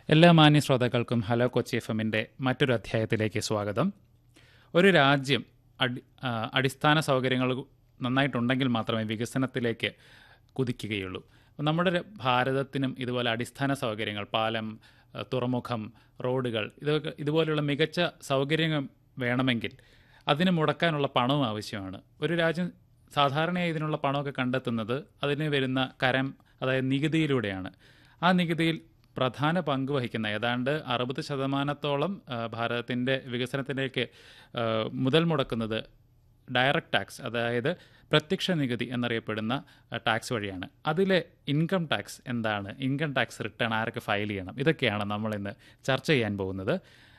എല്ലാ മാന്യ ശ്രോതാക്കൾക്കും ഹലോ കൊച്ചി എഫ് എമ്മിൻ്റെ മറ്റൊരു അധ്യായത്തിലേക്ക് സ്വാഗതം ഒരു രാജ്യം അടി ആ, അടിസ്ഥാന സൗകര്യങ്ങൾ നന്നായിട്ടുണ്ടെങ്കിൽ മാത്രമേ വികസനത്തിലേക്ക് കുതിക്കുകയുള്ളൂ നമ്മുടെ ര- ഭാരതത്തിനും ഇതുപോലെ അടിസ്ഥാന സൗകര്യങ്ങൾ പാലം ആ, തുറമുഖം റോഡുകൾ ഇതൊക്കെ ഇതുപോലെയുള്ള മികച്ച സൗകര്യങ്ങൾ വേണമെങ്കിൽ അതിന് മുടക്കാനുള്ള പണവും ആവശ്യമാണ് ഒരു രാജ്യം സാധാരണയായി ഇതിനുള്ള പണമൊക്കെ കണ്ടെത്തുന്നത് അതിന് വരുന്ന കരം അതായത് നികുതിയിലൂടെയാണ് ആ നികുതിയിൽ പ്രധാന പങ്ക് വഹിക്കുന്ന ഏതാണ്ട് അറുപത് ശതമാനത്തോളം ആ, ഭാരതത്തിൻ്റെ വികസനത്തിലേക്ക് ആ, മുതൽ മുടക്കുന്നത് ഡയറക്റ്റ് ടാക്സ് അതായത് പ്രത്യക്ഷ നികുതി എന്നറിയപ്പെടുന്ന ആ, ടാക്സ് വഴിയാണ് അതിലെ ഇൻകം ടാക്സ് എന്താണ് ഇൻകം ടാക്സ് റിട്ടേൺ ആരൊക്കെ ഫയൽ ചെയ്യണം ഇതൊക്കെയാണ് നമ്മൾ ഇന്ന് ചർച്ച ചെയ്യാൻ പോകുന്നത്